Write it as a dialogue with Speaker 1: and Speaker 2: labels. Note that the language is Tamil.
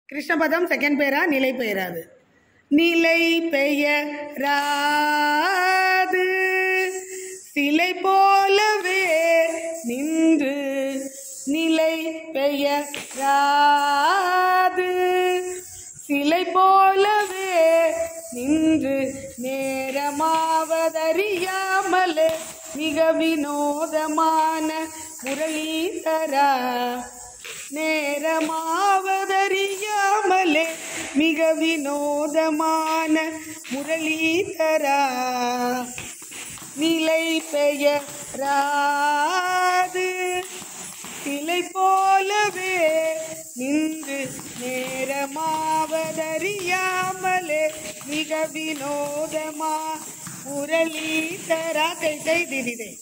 Speaker 1: கிருஷ்ணபதம் செகண்ட் பேரா நிலை பெயராது நிலை பெயராது சிலை போலவே நின்று நிலை பெயராது சிலை போலவே நின்று நேரமாவதறியாமலே மிக வினோதமான முரளீதரா நேரமாவதறியாமலே மிக வினோதமான முரளீதரா நிலை பெயராது சிலை போலவே நின்று நேரமாவதறியாமலே மிக வினோதமா முரளீதரா தை தை திதிதை